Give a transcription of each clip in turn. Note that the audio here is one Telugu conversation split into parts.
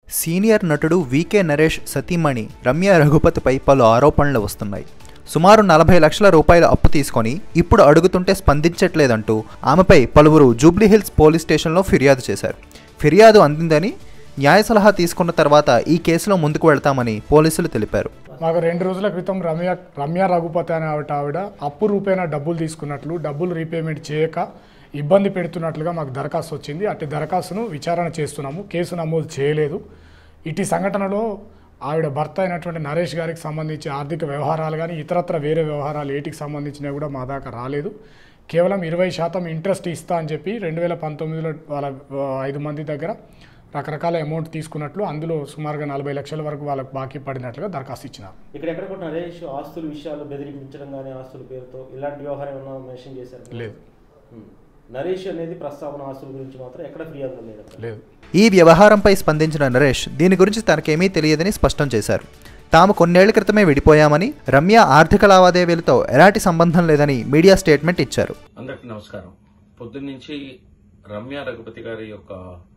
సీనియర్ నటుడు వికే నరేష్ సతీమణి రమ్య రఘుపతిపై పలు ఆరోపణలు వస్తున్నాయి సుమారు నలభై లక్షల రూపాయల అప్పు తీసుకొని ఇప్పుడు అడుగుతుంటే స్పందించట్లేదంటూ ఆమెపై పలువురు జూబ్లీహిల్స్ పోలీస్ స్టేషన్లో ఫిర్యాదు చేశారు ఫిర్యాదు అందిందని న్యాయ సలహా తీసుకున్న తర్వాత ఈ కేసులో ముందుకు వెళ్తామని పోలీసులు తెలిపారు మాకు రెండు రోజుల క్రితం రమ్య రమ్య రఘుపతి అనే ఆవిడ ఆవిడ అప్పు రూపేణ డబ్బులు తీసుకున్నట్లు డబ్బులు రీపేమెంట్ చేయక ఇబ్బంది పెడుతున్నట్లుగా మాకు దరఖాస్తు వచ్చింది అట్టి దరఖాస్తును విచారణ చేస్తున్నాము కేసు నమోదు చేయలేదు ఇటు సంఘటనలో ఆవిడ భర్త అయినటువంటి నరేష్ గారికి సంబంధించి ఆర్థిక వ్యవహారాలు కానీ ఇతరత్ర వేరే వ్యవహారాలు ఏటికి సంబంధించినవి కూడా మా దాకా రాలేదు కేవలం ఇరవై శాతం ఇంట్రెస్ట్ ఇస్తా అని చెప్పి రెండు వేల పంతొమ్మిదిలో వాళ్ళ ఆ, ఐదు మంది దగ్గర రకరకాల అమౌంట్ తీసుకున్నట్లు అందులో సుమారుగా నలభై లక్షల వరకు వాళ్ళకు బాకీ పడినట్లుగా దరఖాస్తు ఇచ్చినారు ఇక్కడ ఎక్కడ కూడా నరేష్ ఆస్తుల విషయాలు బెదిరించడం కానీ ఆస్తుల పేరుతో ఇలాంటి వ్యవహారం ఏమన్నా మెన్షన్ చేశారు లేదు ఉమ్. నరేష్ అనేది ప్రస్తావన ఆస్తుల గురించి మాత్రం ఎక్కడ ఫిర్యాదు లేదు అక్కడ. లేదు ఈ వ్యవహారంపై స్పందించిన నరేష్ దీని గురించి తనకేమీ తెలియదని స్పష్టం చేశారు తాము కొన్నేళ్ల క్రితమే విడిపోయామని రమ్య ఆర్థిక లావాదేవీలతో ఎలాంటి సంబంధం లేదని మీడియా స్టేట్మెంట్ ఇచ్చారు అందరికి నమస్కారం పొద్దున్నుంచి రమ్య రఘుపతి గారి యొక్క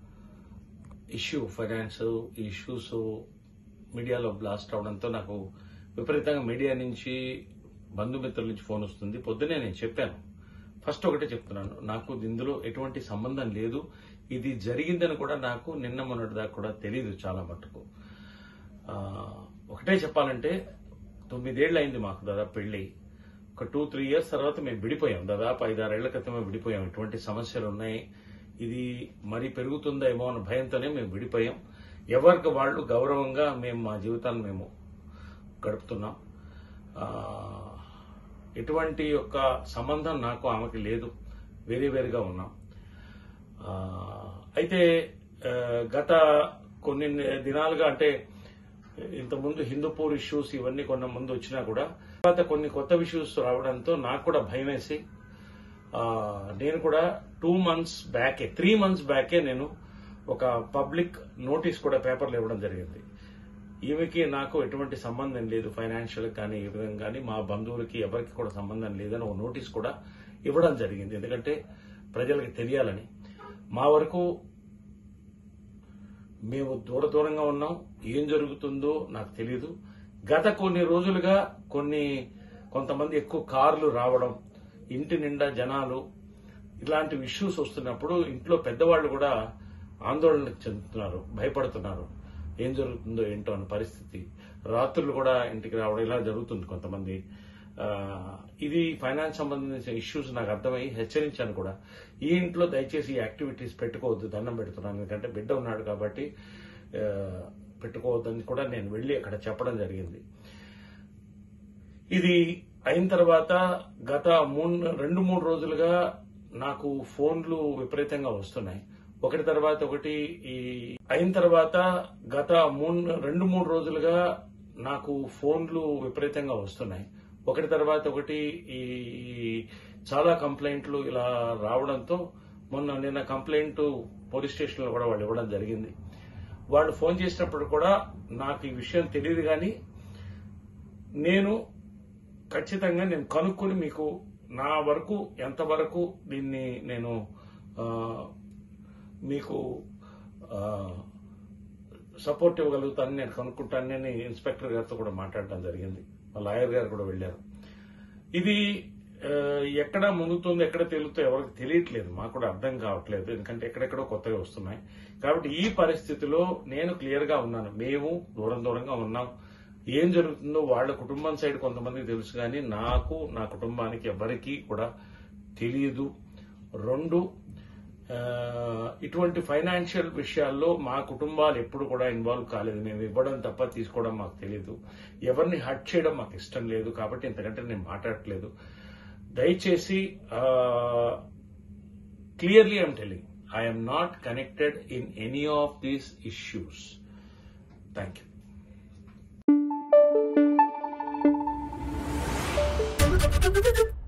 ఇష్యూ ఫైనాన్స్ ఈ ఇష్యూస్ మీడియాలో బ్లాస్ట్ అవడంతో నాకు విపరీతంగా మీడియా నుంచి బంధుమిత్రుల నుంచి ఫోన్ వస్తుంది పొద్దునే నేను చెప్పాను ఫస్ట్ ఒకటే చెప్తున్నాను నాకు ఇందులో ఎటువంటి సంబంధం లేదు ఇది జరిగిందని కూడా నాకు నిన్న మొన్నటి దాకా కూడా తెలియదు చాలా మటుకు ఆ, ఒకటే చెప్పాలంటే తొమ్మిదేళ్ళు అయింది మాకు దాదాపు పెళ్లి ఒక టూ త్రీ ఇయర్స్ తర్వాత మేము విడిపోయాం దాదాపు ఐదారేళ్ల క్రితమే విడిపోయాం ఇటువంటి సమస్యలు ఉన్నాయి ఇది మరీ పెరుగుతుందేమో అన్న భయంతోనే మేము విడిపోయాం ఎవరికి వాళ్ళు గౌరవంగా మేము మా జీవితాన్ని మేము గడుపుతున్నాం ఆ, ఎటువంటి యొక్క సంబంధం నాకు ఆమెకి లేదు వేరే వేరుగా ఉన్నాం ఆ, అయితే ఆ, గత కొన్ని దినాలుగా అంటే ఇంతకుముందు హిందూపూర్ ఇష్యూస్ ఇవన్నీ కొన్న ముందు వచ్చినా కూడా తర్వాత కొన్ని కొత్త ఇష్యూస్ రావడంతో నాకు కూడా భయం వేసి ఆ, నేను కూడా టూ మంత్స్ బ్యాకే త్రీ మంత్స్ బ్యాకే నేను ఒక పబ్లిక్ నోటీస్ కూడా పేపర్లు ఇవ్వడం జరిగింది ఈమెకి నాకు ఎటువంటి సంబంధం లేదు ఫైనాన్షియల్ కానీ ఈ విధంగా కానీ మా బంధువులకి ఎవరికి కూడా సంబంధం లేదని ఒక నోటీస్ కూడా ఇవ్వడం జరిగింది ఎందుకంటే ప్రజలకు తెలియాలని మా వరకు మేము దూర దూరంగా ఉన్నాం ఏం జరుగుతుందో నాకు తెలియదు గత కొన్ని రోజులుగా కొన్ని కొంతమంది ఎక్కువ కార్లు రావడం ఇంటి నిండా జనాలు ఇలాంటి ఇష్యూస్ వస్తున్నప్పుడు ఇంట్లో పెద్దవాళ్ళు కూడా ఆందోళనకు చెందుతున్నారు భయపడుతున్నారు ఏం జరుగుతుందో ఏంటో అన్న పరిస్థితి రాత్రులు కూడా ఇంటికి రావడం ఇలా జరుగుతుంది కొంతమంది ఆ, ఇది ఫైనాన్స్ సంబంధించిన ఇష్యూస్ నాకు అర్థమై హెచ్చరించాను కూడా ఈ ఇంట్లో దయచేసి ఈ యాక్టివిటీస్ పెట్టుకోవద్దు దండం పెడుతున్నాను ఎందుకంటే బిడ్డ ఉన్నాడు కాబట్టి ఆ, పెట్టుకోవద్దని కూడా నేను వెళ్ళి అక్కడ చెప్పడం జరిగింది ఇది అయిన తర్వాత గత మూడు రెండు మూడు రోజులుగా నాకు ఫోన్లు విపరీతంగా వస్తున్నాయి ఒకటి తర్వాత ఒకటి ఈ అయిన తర్వాత గత మూడు రెండు మూడు రోజులుగా నాకు ఫోన్లు విపరీతంగా వస్తున్నాయి ఒకటి తర్వాత ఒకటి ఈ చాలా కంప్లైంట్లు ఇలా రావడంతో మొన్న నిన్న కంప్లైంట్ పోలీస్ స్టేషన్లో కూడా వాళ్ళు ఇవ్వడం జరిగింది వాళ్ళు ఫోన్ చేసినప్పుడు కూడా నాకు ఈ విషయం తెలియదు కానీ నేను ఖచ్చితంగా నేను కనుక్కొని మీకు నా వరకు ఎంతవరకు దీన్ని నేను ఆ, మీకు సపోర్ట్ ఇవ్వగలుగుతానని నేను కనుక్కుంటానని ఇన్స్పెక్టర్ గారితో కూడా మాట్లాడడం జరిగింది మా లాయర్ గారు కూడా వెళ్ళారు ఇది ఆ, ఎక్కడ మునుగుతుందో ఎక్కడ తేలుతో ఎవరికి తెలియట్లేదు మాకు కూడా అర్థం కావట్లేదు ఎందుకంటే ఎక్కడెక్కడో కొత్తగా వస్తున్నాయి కాబట్టి ఈ పరిస్థితిలో నేను క్లియర్ గా ఉన్నాను మేము దూరం దూరంగా ఉన్నాం ఏం జరుగుతుందో వాళ్ళ కుటుంబం సైడ్ కొంతమందికి తెలుసు కానీ నాకు నా కుటుంబానికి ఎవరికీ కూడా తెలియదు రెండు ఆ, ఇటువంటి ఫైనాన్షియల్ విషయాల్లో మా కుటుంబాలు ఎప్పుడు కూడా ఇన్వాల్వ్ కాలేదు మేము ఇవ్వడం తప్ప తీసుకోవడం మాకు తెలియదు ఎవరిని హట్ చేయడం మాకు ఇష్టం లేదు కాబట్టి ఇంతకంటే నేను మాట్లాడట్లేదు దయచేసి clearly I'm telling I'm not connected in any of these issues thank you Thank you.